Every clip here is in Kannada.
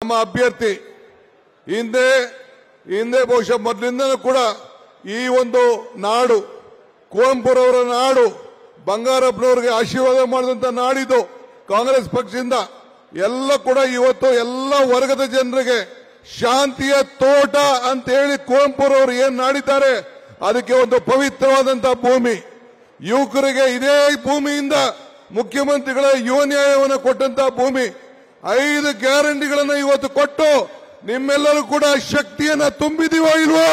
ನಮ್ಮ ಅಭ್ಯರ್ಥಿ ಹಿಂದೆ ಹಿಂದೆ ಬಹುಶಃ ಮೊದಲಿಂದನೂ ಕೂಡ ಈ ಒಂದು ನಾಡು ಕುವೆಂಪುರವರ ನಾಡು ಬಂಗಾರಪ್ಪನವರಿಗೆ ಆಶೀರ್ವಾದ ಮಾಡಿದಂತ ನಾಡಿದು ಕಾಂಗ್ರೆಸ್ ಪಕ್ಷದಿಂದ ಎಲ್ಲ ಕೂಡ ಇವತ್ತು ಎಲ್ಲ ವರ್ಗದ ಜನರಿಗೆ ಶಾಂತಿಯ ತೋಟ ಅಂತ ಹೇಳಿ ಕುವೆಂಪುರವರು ಏನ್ ನಾಡಿದ್ದಾರೆ ಅದಕ್ಕೆ ಒಂದು ಪವಿತ್ರವಾದಂತಹ ಭೂಮಿ ಯುವಕರಿಗೆ ಇದೇ ಭೂಮಿಯಿಂದ ಮುಖ್ಯಮಂತ್ರಿಗಳ ಯುವ ನ್ಯಾಯವನ್ನು ಕೊಟ್ಟಂತಹ ಭೂಮಿ ಐದು ಗ್ಯಾರಂಟಿಗಳನ್ನ ಇವತ್ತು ಕೊಟ್ಟು ನಿಮ್ಮೆಲ್ಲರೂ ಕೂಡ ಶಕ್ತಿಯನ್ನ ತುಂಬಿದೀವೋ ಇಲ್ವೋ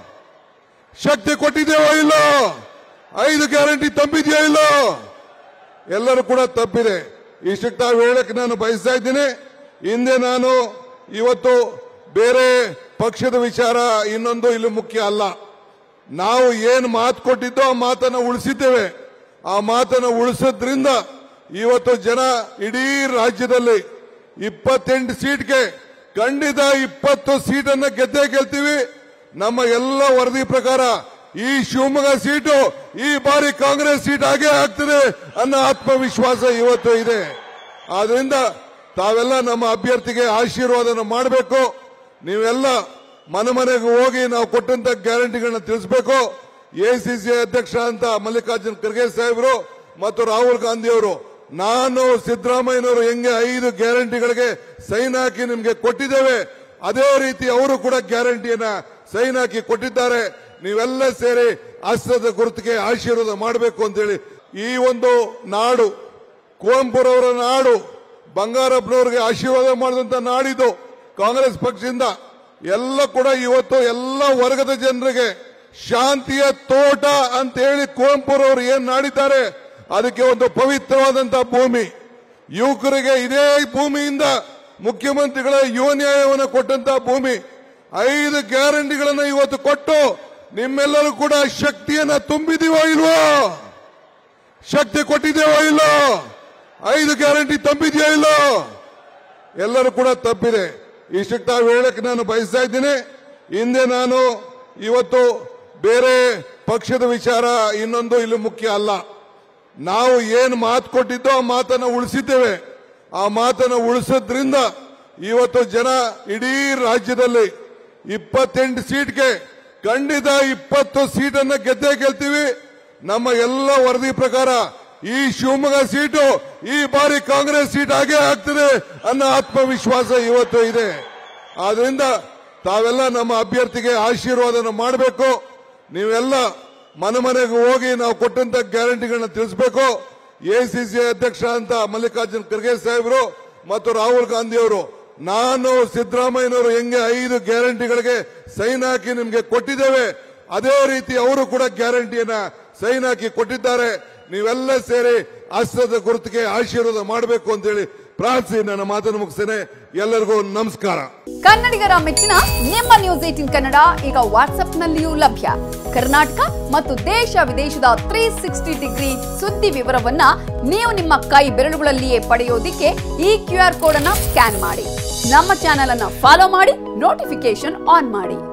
ಶಕ್ತಿ ಕೊಟ್ಟಿದ್ದೇವೋ ಇಲ್ಲೋ ಐದು ಗ್ಯಾರಂಟಿ ತಪ್ಪಿದೆಯೋ ಇಲ್ಲೋ ಎಲ್ಲರೂ ಕೂಡ ತಪ್ಪಿದೆ ಇಷ್ಟಕ್ಕೆ ತಾವು ಹೇಳಕ್ಕೆ ನಾನು ಬಯಸ್ತಾ ಇದ್ದೀನಿ ಹಿಂದೆ ನಾನು ಇವತ್ತು ಬೇರೆ ಪಕ್ಷದ ವಿಚಾರ ಇನ್ನೊಂದು ಇಲ್ಲಿ ಮುಖ್ಯ ಅಲ್ಲ ನಾವು ಏನು ಮಾತು ಕೊಟ್ಟಿದ್ದೋ ಆ ಮಾತನ್ನ ಉಳಿಸಿದ್ದೇವೆ ಆ ಮಾತನ್ನ ಉಳಿಸೋದ್ರಿಂದ ಇವತ್ತು ಜನ ಇಡೀ ರಾಜ್ಯದಲ್ಲಿ ಇಪ್ಪತ್ತೆಂಟು ಸೀಟ್ಗೆ ಖಂಡಿತ ಇಪ್ಪತ್ತು ಸೀಟನ್ನ ಗೆದ್ದೇ ಗೆಲ್ತೀವಿ ನಮ್ಮ ಎಲ್ಲ ವರದಿ ಪ್ರಕಾರ ಈ ಶಿವಮೊಗ್ಗ ಸೀಟು ಈ ಬಾರಿ ಕಾಂಗ್ರೆಸ್ ಸೀಟ್ ಆಗೇ ಆಗ್ತದೆ ಅನ್ನೋ ಆತ್ಮವಿಶ್ವಾಸ ಇವತ್ತು ಇದೆ ಆದ್ರಿಂದ ತಾವೆಲ್ಲ ನಮ್ಮ ಅಭ್ಯರ್ಥಿಗೆ ಆಶೀರ್ವಾದನ ಮಾಡಬೇಕು ನೀವೆಲ್ಲ ಮನೆ ಮನೆಗೆ ಹೋಗಿ ನಾವು ಕೊಟ್ಟಂತ ಗ್ಯಾರಂಟಿಗಳನ್ನ ತಿಳಿಸಬೇಕು ಎಸಿಸಿ ಅಧ್ಯಕ್ಷ ಅಂತ ಮಲ್ಲಿಕಾರ್ಜುನ್ ಖರ್ಗೆ ಸಾಹೇಬರು ಮತ್ತು ರಾಹುಲ್ ಗಾಂಧಿ ಅವರು ನಾನು ಸಿದ್ದರಾಮಯ್ಯನವರು ಹೆಂಗೆ ಐದು ಗ್ಯಾರಂಟಿಗಳಿಗೆ ಸೈನ್ ಹಾಕಿ ನಿಮ್ಗೆ ಕೊಟ್ಟಿದ್ದೇವೆ ಅದೇ ರೀತಿ ಅವರು ಕೂಡ ಗ್ಯಾರಂಟಿಯನ್ನ ಸೈನ್ ಹಾಕಿ ಕೊಟ್ಟಿದ್ದಾರೆ ನೀವೆಲ್ಲ ಸೇರಿ ಹಸ್ತದ ಗುರುತಿಗೆ ಆಶೀರ್ವಾದ ಮಾಡಬೇಕು ಅಂತೇಳಿ ಈ ಒಂದು ನಾಡು ಕುವೆಂಪುರವರ ನಾಡು ಬಂಗಾರಪ್ಪನವರಿಗೆ ಆಶೀರ್ವಾದ ಮಾಡಿದಂತ ನಾಡಿದು ಕಾಂಗ್ರೆಸ್ ಪಕ್ಷದಿಂದ ಎಲ್ಲ ಕೂಡ ಇವತ್ತು ಎಲ್ಲ ವರ್ಗದ ಜನರಿಗೆ ಶಾಂತಿಯ ತೋಟ ಅಂತ ಹೇಳಿ ಕುವೆಂಪುರವರು ಏನ್ ನಾಡಿದ್ದಾರೆ ಅದಕ್ಕೆ ಒಂದು ಪವಿತ್ರವಾದಂತಹ ಭೂಮಿ ಯುವಕರಿಗೆ ಇದೇ ಭೂಮಿಯಿಂದ ಮುಖ್ಯಮಂತ್ರಿಗಳ ಯುವ ನ್ಯಾಯವನ್ನು ಕೊಟ್ಟಂತಹ ಭೂಮಿ ಐದು ಗ್ಯಾರಂಟಿಗಳನ್ನ ಇವತ್ತು ಕೊಟ್ಟು ನಿಮ್ಮೆಲ್ಲರೂ ಕೂಡ ಶಕ್ತಿಯನ್ನ ತುಂಬಿದೀವೋ ಇಲ್ವೋ ಶಕ್ತಿ ಕೊಟ್ಟಿದ್ದೇವೋ ಇಲ್ಲೋ ಐದು ಗ್ಯಾರಂಟಿ ತಪ್ಪಿದೆಯೋ ಇಲ್ಲೋ ಎಲ್ಲರೂ ಕೂಡ ತಪ್ಪಿದೆ ಇಷ್ಟಕ್ಕೆ ತಾವು ಹೇಳಕ್ಕೆ ನಾನು ಬಯಸ್ತಾ ಇದ್ದೀನಿ ಹಿಂದೆ ನಾನು ಇವತ್ತು ಬೇರೆ ಪಕ್ಷದ ವಿಚಾರ ಇನ್ನೊಂದು ಇಲ್ಲಿ ಮುಖ್ಯ ಅಲ್ಲ ನಾವು ಏನು ಮಾತು ಕೊಟ್ಟಿದ್ದೋ ಆ ಮಾತನ್ನ ಉಳಿಸಿದ್ದೇವೆ ಆ ಮಾತನ್ನ ಉಳಿಸೋದ್ರಿಂದ ಇವತ್ತು ಜನ ಇಡೀ ರಾಜ್ಯದಲ್ಲಿ ಇಪ್ಪತ್ತೆಂಟು ಸೀಟ್ಗೆ ಖಂಡಿತ ಇಪ್ಪತ್ತು ಸೀಟನ್ನ ಗೆದ್ದೇ ಗೆಲ್ತೀವಿ ನಮ್ಮ ಎಲ್ಲ ವರದಿ ಪ್ರಕಾರ ಈ ಶಿವಮೊಗ್ಗ ಸೀಟು ಈ ಬಾರಿ ಕಾಂಗ್ರೆಸ್ ಸೀಟ್ ಆಗೇ ಆಗ್ತದೆ ಅನ್ನೋ ಆತ್ಮವಿಶ್ವಾಸ ಇವತ್ತು ಇದೆ ಆದ್ರಿಂದ ತಾವೆಲ್ಲ ನಮ್ಮ ಅಭ್ಯರ್ಥಿಗೆ ಆಶೀರ್ವಾದನ ಮಾಡಬೇಕು ನೀವೆಲ್ಲ ಮನೆ ಮನೆಗೆ ಹೋಗಿ ನಾವು ಕೊಟ್ಟಂತ ಗ್ಯಾರಂಟಿಗಳನ್ನ ತಿಳಿಸಬೇಕು ಎಸಿಸಿ ಅಧ್ಯಕ್ಷ ಅಂತ ಮಲ್ಲಿಕಾರ್ಜುನ್ ಖರ್ಗೆ ಸಾಹೇಬರು ಮತ್ತು ರಾಹುಲ್ ಗಾಂಧಿ ಅವರು ನಾನು ಸಿದ್ದರಾಮಯ್ಯನವರು ಹೆಂಗೆ ಐದು ಗ್ಯಾರಂಟಿಗಳಿಗೆ ಸೈನ್ ಹಾಕಿ ನಿಮ್ಗೆ ಕೊಟ್ಟಿದ್ದೇವೆ ಅದೇ ರೀತಿ ಅವರು ಕೂಡ ಗ್ಯಾರಂಟಿಯನ್ನ ಸೈನ್ ಹಾಕಿ ಕೊಟ್ಟಿದ್ದಾರೆ ನೀವೆಲ್ಲ ಸೇರಿ ಹಸ್ತದ ಗುರುತಿಗೆ ಆಶೀರ್ವಾದ ಮಾಡಬೇಕು ಅಂತೇಳಿ ಪ್ರಾರ್ಥಿಸಿ ನನ್ನ ಮಾತನ್ನು ಮುಗಿಸ್ತೇನೆ ಎಲ್ಲರಿಗೂ ನಮಸ್ಕಾರ ಕನ್ನಡಿಗರ ಮೆಚ್ಚಿನ ನಿಮ್ಮ ನ್ಯೂಸ್ ಏಟಿನ್ ಕನ್ನಡ ಈಗ ವಾಟ್ಸ್ಆಪ್ನಲ್ಲಿಯೂ ಲಭ್ಯ ಕರ್ನಾಟಕ ಮತ್ತು ದೇಶ ವಿದೇಶದ ತ್ರೀ ಸಿಕ್ಸ್ಟಿ ಡಿಗ್ರಿ ಸುದ್ದಿ ವಿವರವನ್ನ ನೀವು ನಿಮ್ಮ ಕೈ ಬೆರಳುಗಳಲ್ಲಿಯೇ ಪಡೆಯೋದಿಕ್ಕೆ ಈ ಕ್ಯೂ ಆರ್ ಕೋಡ್ ಅನ್ನ ಸ್ಕ್ಯಾನ್ ಮಾಡಿ ನಮ್ಮ ಚಾನೆಲ್ ಅನ್ನ ಫಾಲೋ ಮಾಡಿ ನೋಟಿಫಿಕೇಶನ್ ಆನ್ ಮಾಡಿ